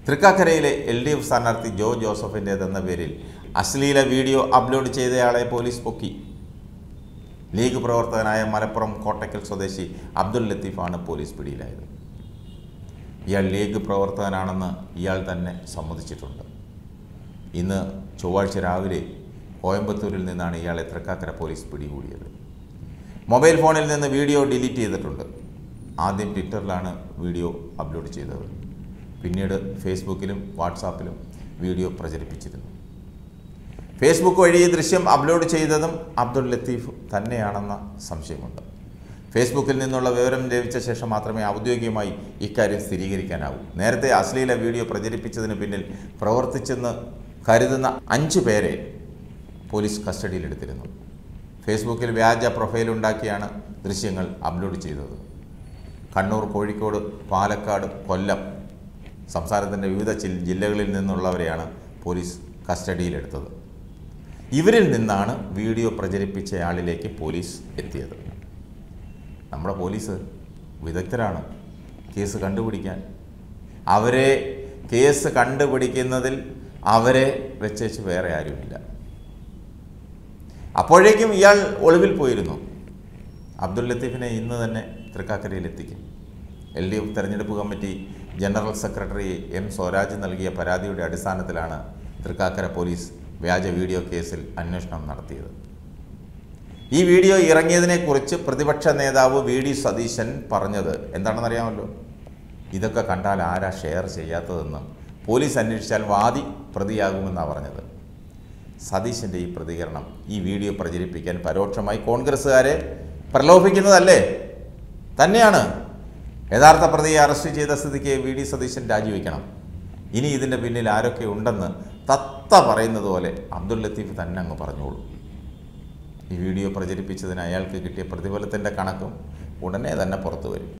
തൃക്കാക്കരയിലെ L D F സ്ഥാനാർത്ഥി ജോ ജോസഫിൻ്റേതെന്ന പേരിൽ അശ്ലീല വീഡിയോ അപ്ലോഡ് ചെയ്തയാളെ പോലീസ് പൊക്കി ലീഗ് പ്രവർത്തകനായ മലപ്പുറം കോട്ടക്കൽ സ്വദേശി അബ്ദുൽ ലത്തീഫാണ് പോലീസ് പിടിയിലായത് ഇയാൾ ലീഗ് പ്രവർത്തകനാണെന്ന് ഇയാൾ തന്നെ സമ്മതിച്ചിട്ടുണ്ട് ഇന്ന് ചൊവ്വാഴ്ച രാവിലെ കോയമ്പത്തൂരിൽ നിന്നാണ് ഇയാളെ തൃക്കാക്കര പോലീസ് പിടികൂടിയത് മൊബൈൽ ഫോണിൽ നിന്ന് വീഡിയോ ഡിലീറ്റ് ചെയ്തിട്ടുണ്ട് ആദ്യം ട്വിറ്ററിലാണ് വീഡിയോ അപ്ലോഡ് ചെയ്തത് പിന്നീട് ഫേസ്ബുക്കിലും വാട്സാപ്പിലും വീഡിയോ പ്രചരിപ്പിച്ചിരുന്നു ഫേസ്ബുക്ക് വഴി ഈ ദൃശ്യം അപ്ലോഡ് ചെയ്തതും അബ്ദുൾ ലത്തീഫ് തന്നെയാണെന്ന സംശയമുണ്ട് ഫേസ്ബുക്കിൽ നിന്നുള്ള വിവരം ലഭിച്ച ശേഷം മാത്രമേ ഔദ്യോഗികമായി ഇക്കാര്യം സ്ഥിരീകരിക്കാനാവൂ നേരത്തെ അശ്ലീല വീഡിയോ പ്രചരിപ്പിച്ചതിന് പിന്നിൽ പ്രവർത്തിച്ചെന്ന് കരുതുന്ന അഞ്ച് പേരെ പോലീസ് കസ്റ്റഡിയിലെടുത്തിരുന്നു ഫേസ്ബുക്കിൽ വ്യാജ പ്രൊഫൈൽ ഉണ്ടാക്കിയാണ് ദൃശ്യങ്ങൾ അപ്ലോഡ് ചെയ്തത് കണ്ണൂർ കോഴിക്കോട് പാലക്കാട് കൊല്ലം സംസ്ഥാനത്തിൻ്റെ വിവിധ ജിൽ- ജില്ലകളിൽ നിന്നുള്ളവരെയാണ് പോലീസ് കസ്റ്റഡിയിലെടുത്തത് ഇവരിൽ നിന്നാണ് വീഡിയോ പ്രചരിപ്പിച്ചയാളിലേക്ക് പോലീസ് എത്തിയത് നമ്മുടെ പോലീസ് വിദഗ്ധരാണ് കേസ് കണ്ടുപിടിക്കാൻ അവരെ കേസ് കണ്ടുപിടിക്കുന്നതിൽ അവരെ വെച്ചേച്ച് വേറെ ആരുമില്ല അപ്പോഴേക്കും ഇയാൾ ഒളിവിൽ പോയിരുന്നു അബ്ദുൽ ലത്തീഫിനെ ഇന്ന് തന്നെ തൃക്കാക്കരയിൽ എത്തിക്കും എൽ ഡി എഫ് തെരഞ്ഞെടുപ്പ് committee general secretary M Swaraj നൽകിയ പരാതിയുടെ അടിസ്ഥാനത്തിലാണ് തൃക്കാക്കര പോലീസ് വ്യാജ വീഡിയോ കേസിൽ അന്വേഷണം നടത്തിയത് ഈ വീഡിയോ ഇറങ്ങിയതിനെക്കുറിച്ച് പ്രതിപക്ഷ നേതാവ് വി ഡി സതീശൻ പറഞ്ഞത് എന്താണെന്നറിയാമല്ലോ ഇതൊക്കെ കണ്ടാൽ ആരാ ഷെയർ ചെയ്യാത്തതെന്ന് പോലീസ് അന്വേഷിച്ചാൽ വാദി പ്രതിയാകുമെന്നാണ് പറഞ്ഞത് സതീശൻ്റെ ഈ പ്രതികരണം ഈ വീഡിയോ പ്രചരിപ്പിക്കാൻ പരോക്ഷമായി കോൺഗ്രസ്സുകാരെ പ്രലോഭിക്കുന്നതല്ലേ തന്നെയാണ് യഥാർത്ഥ പ്രതിയെ അറസ്റ്റ് ചെയ്ത സ്ഥിതിക്ക് വി ഡി സതീശൻ രാജിവെക്കണം ഇനി ഇതിൻ്റെ പിന്നിൽ ആരൊക്കെ ഉണ്ടെന്ന് തത്ത പറയുന്നത് പോലെ അബ്ദുൽ ലത്തീഫ് തന്നെ അങ്ങ് പറഞ്ഞോളൂ ഈ വീഡിയോ പ്രചരിപ്പിച്ചതിന് അയാൾക്ക് കിട്ടിയ പ്രതിഫലത്തിൻ്റെ കണക്കും ഉടനെ തന്നെ പുറത്തു വരും